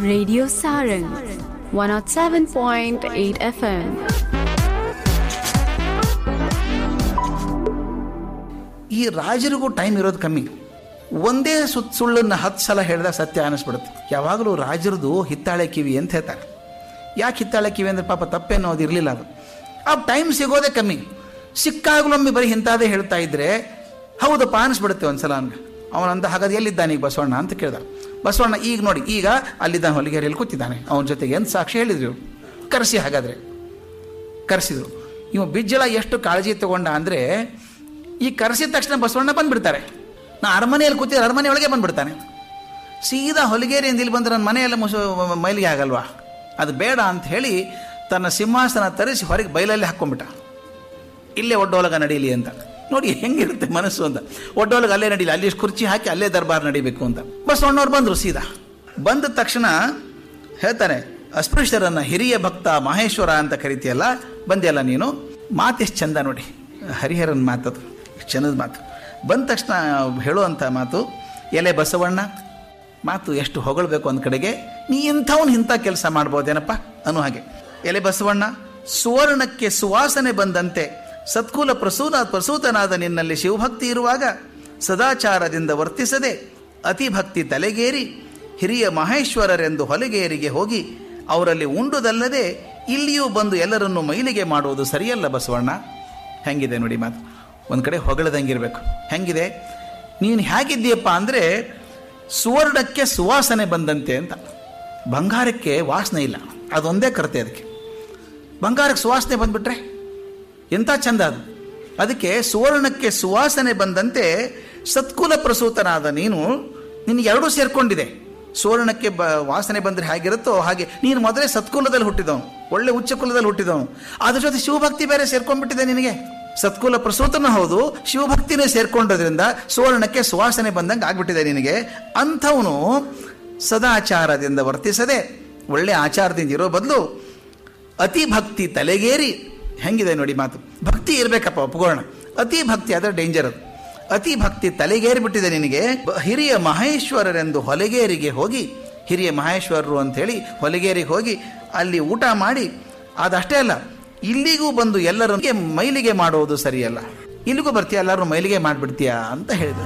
Radio Sarang 107.8 FM. ಈ ರಾಜರಿಗೂ time ಇರೋದು ಕಮ್ಮಿ ಒಂದೇ ಸುತ್ ಸುಳ್ಳನ್ನು ಹತ್ತು ಸಲ ಹೇಳಿದಾಗ ಸತ್ಯ ಅನ್ನಿಸ್ಬಿಡುತ್ತೆ ಯಾವಾಗಲೂ ರಾಜರದು ಹಿತ್ತಾಳೆ ಕಿವಿ ಅಂತ ಹೇಳ್ತಾರೆ ಯಾಕೆ ಹಿತ್ತಾಳೆ ಕಿವಿ ಅಂದರೆ ಪಾಪ ತಪ್ಪೇನೋ ಅದು ಇರಲಿಲ್ಲ ಅದು ಆ ಟೈಮ್ ಸಿಗೋದೇ ಕಮ್ಮಿ ಸಿಕ್ಕಾಗಲೊಮ್ಮೆ ಬರೀ ಇಂಥದ್ದೇ ಹೇಳ್ತಾ ಇದ್ರೆ ಹೌದಪ್ಪ ಅನ್ನಿಸ್ಬಿಡುತ್ತೆ ಒಂದ್ಸಲ ಅವನಿಗೆ ಅವನಂತ ಹಾಗಾದ್ರೆ ಎಲ್ಲಿದ್ದಾನೆ ಈಗ ಬಸವಣ್ಣ ಅಂತ ಕೇಳ್ದ ಬಸವಣ್ಣ ಈಗ ನೋಡಿ ಈಗ ಅಲ್ಲಿದ್ದಾನೆ ಹೊಲಿಗೆರೆಯಲ್ಲಿ ಕೂತಿದ್ದಾನೆ ಅವನ ಜೊತೆಗೆ ಎಂತ ಸಾಕ್ಷಿ ಹೇಳಿದ್ರು ಇವ್ರು. ಕರೆಸಿ ಹಾಗಾದರೆ ಕರೆಸಿದ್ರು ಇವ ಬಿಜ್ಜಳ ಎಷ್ಟು ಕಾಳಜಿ ತಗೊಂಡ ಅಂದರೆ ಈ ಕರೆಸಿದ ತಕ್ಷಣ ಬಸವಣ್ಣ ಬಂದ್ಬಿಡ್ತಾರೆ ನಾ ಅರಮನೆಯಲ್ಲಿ ಕೂತಿದ್ರೆ ಅರಮನೆ ಒಳಗೆ ಬಂದ್ಬಿಡ್ತಾನೆ ಸೀದಾ ಹೊಲಿಗೇರಿಯಿಂದ ಇಲ್ಲಿ ಬಂದ್ರೆ ನನ್ನ ಮನೆಯೆಲ್ಲ ಮುಸು ಮೈಲಿಗೆ ಆಗಲ್ವಾ ಅದು ಬೇಡ ಅಂತ ಹೇಳಿ ತನ್ನ ಸಿಂಹಾಸನ ತರಿಸಿ ಹೊರಗೆ ಬಯಲಲ್ಲಿ ಹಾಕ್ಕೊಂಬಿಟ್ಟ ಇಲ್ಲೇ ಒಡ್ಡೋಲಗ ನಡೀಲಿ ಅಂತ ನೋಡಿ ಹೆಂಗಿರುತ್ತೆ ಮನಸ್ಸು ಅಂತ ಒಡ್ಡೋಲಗ ಅಲ್ಲೇ ನಡೀಲಿ ಅಲ್ಲಿ ಕುರ್ಚಿ ಹಾಕಿ ಅಲ್ಲೇ ದರ್ಬಾರ್ ನಡಿಬೇಕು ಅಂತ ಬಸವಣ್ಣವ್ರು ಬಂದರು ಸೀದಾ ಬಂದ ತಕ್ಷಣ ಹೇಳ್ತಾನೆ ಅಸ್ಪೃಶ್ಯರನ್ನ ಹಿರಿಯ ಭಕ್ತ ಮಹೇಶ್ವರ ಅಂತ ಕರಿತೀಯಲ್ಲ ಬಂದೆಯಲ್ಲ ನೀನು ಮಾತೆಷ್ಟು ಚಂದ ನೋಡಿ ಹರಿಹರನ್ ಮಾತದು ಚಂದದ ಮಾತು ಬಂದ ತಕ್ಷಣ ಹೇಳುವಂಥ ಮಾತು ಎಲೆ ಬಸವಣ್ಣ ಮಾತು ಎಷ್ಟು ಹೊಗಳಬೇಕು ಒಂದು ಕಡೆಗೆ ನೀ ಇಂಥವ್ನು ಇಂಥ ಕೆಲಸ ಮಾಡ್ಬೋದೇನಪ್ಪ ಅನ್ನೋ ಹಾಗೆ ಎಲೆ ಬಸವಣ್ಣ ಸುವರ್ಣಕ್ಕೆ ಸುವಾಸನೆ ಬಂದಂತೆ ಸತ್ಕುಲ ಪ್ರಸೂನ ಪ್ರಸೂತನಾದ ನಿನ್ನಲ್ಲಿ ಶಿವಭಕ್ತಿ ಇರುವಾಗ ಸದಾಚಾರದಿಂದ ವರ್ತಿಸದೆ ಅತಿಭಕ್ತಿ ತಲೆಗೇರಿ ಹಿರಿಯ ಮಹೇಶ್ವರರೆಂದು ಹೊಲಗೇರಿಗೆ ಹೋಗಿ ಅವರಲ್ಲಿ ಉಂಡುದಲ್ಲದೆ ಇಲ್ಲಿಯೂ ಬಂದು ಎಲ್ಲರನ್ನು ಮೈಲಿಗೆ ಮಾಡುವುದು ಸರಿಯಲ್ಲ ಬಸವಣ್ಣ ಹೆಂಗಿದೆ ನೋಡಿ ಮಾತು ಒಂದು ಕಡೆ ಹೊಗಳದಂಗಿರ್ಬೇಕು ಹೆಂಗಿದೆ ನೀನು ಹೇಗಿದ್ದೀಯಪ್ಪ ಅಂದರೆ ಸುವರ್ಣಕ್ಕೆ ಸುವಾಸನೆ ಬಂದಂತೆ ಅಂತ ಬಂಗಾರಕ್ಕೆ ವಾಸನೆ ಇಲ್ಲ ಅದೊಂದೇ ಕರತೆ ಅದಕ್ಕೆ ಬಂಗಾರಕ್ಕೆ ಸುವಾಸನೆ ಬಂದ್ಬಿಟ್ರೆ ಎಂಥ ಚಂದ ಅದು ಅದಕ್ಕೆ ಸುವರ್ಣಕ್ಕೆ ಸುವಾಸನೆ ಬಂದಂತೆ ಸತ್ಕುಲ ಪ್ರಸೂತನಾದ ನೀನು ನಿನಗೆ ಎರಡೂ ಸೇರ್ಕೊಂಡಿದೆ ಸುವರ್ಣಕ್ಕೆ ಬ ವಾಸನೆ ಬಂದರೆ ಹೇಗಿರುತ್ತೋ ಹಾಗೆ ನೀನು ಮೊದಲೇ ಸತ್ಕುಲದಲ್ಲಿ ಹುಟ್ಟಿದವನು ಒಳ್ಳೆ ಉಚ್ಚ ಕುಲದಲ್ಲಿ ಹುಟ್ಟಿದವನು ಅದ್ರ ಜೊತೆ ಶಿವಭಕ್ತಿ ಬೇರೆ ಸೇರ್ಕೊಂಡ್ಬಿಟ್ಟಿದೆ ನಿನಗೆ ಸತ್ಕುಲ ಪ್ರಸೂತನೂ ಹೌದು ಶಿವಭಕ್ತಿನೇ ಸೇರ್ಕೊಂಡೋದ್ರಿಂದ ಸುವರ್ಣಕ್ಕೆ ಸುವಾಸನೆ ಬಂದಂಗೆ ಆಗ್ಬಿಟ್ಟಿದೆ ನಿನಗೆ ಅಂಥವನು ಸದಾಚಾರದಿಂದ ವರ್ತಿಸದೆ ಒಳ್ಳೆ ಆಚಾರದಿಂದ ಇರೋ ಬದಲು ಅತಿ ಭಕ್ತಿ ತಲೆಗೇರಿ ಹೆಂಗಿದೆ ನೋಡಿ ಮಾತು ಭಕ್ತಿ ಇರಬೇಕಪ್ಪ ಒಪ್ಕೊಳ್ಳೋಣ ಅತಿ ಭಕ್ತಿ ಆದರೆ ಡೇಂಜರ್ ಅದು ಅತಿ ಭಕ್ತಿ ತಲೆಗೇರಿ ಬಿಟ್ಟಿದೆ ನಿನಗೆ ಬ- ಹಿರಿಯ ಮಹೇಶ್ವರರೆಂದು ಹೊಲಗೇರಿಗೆ ಹೋಗಿ ಹಿರಿಯ ಮಹೇಶ್ವರರು ಅಂಥೇಳಿ ಹೊಲಗೇರಿಗೆ ಹೋಗಿ ಅಲ್ಲಿ ಊಟ ಮಾಡಿ ಅದಷ್ಟೇ ಅಲ್ಲ ಇಲ್ಲಿಗೂ ಬಂದು ಎಲ್ಲರಿಗೆ ಮೈಲಿಗೆ ಮಾಡುವುದು ಸರಿಯಲ್ಲ ಇಲ್ಲಿಗೂ ಬರ್ತೀಯ ಎಲ್ಲರೂ ಮೈಲಿಗೆ ಮಾಡಿಬಿಡ್ತೀಯಾ ಅಂತ ಹೇಳಿದ್ರು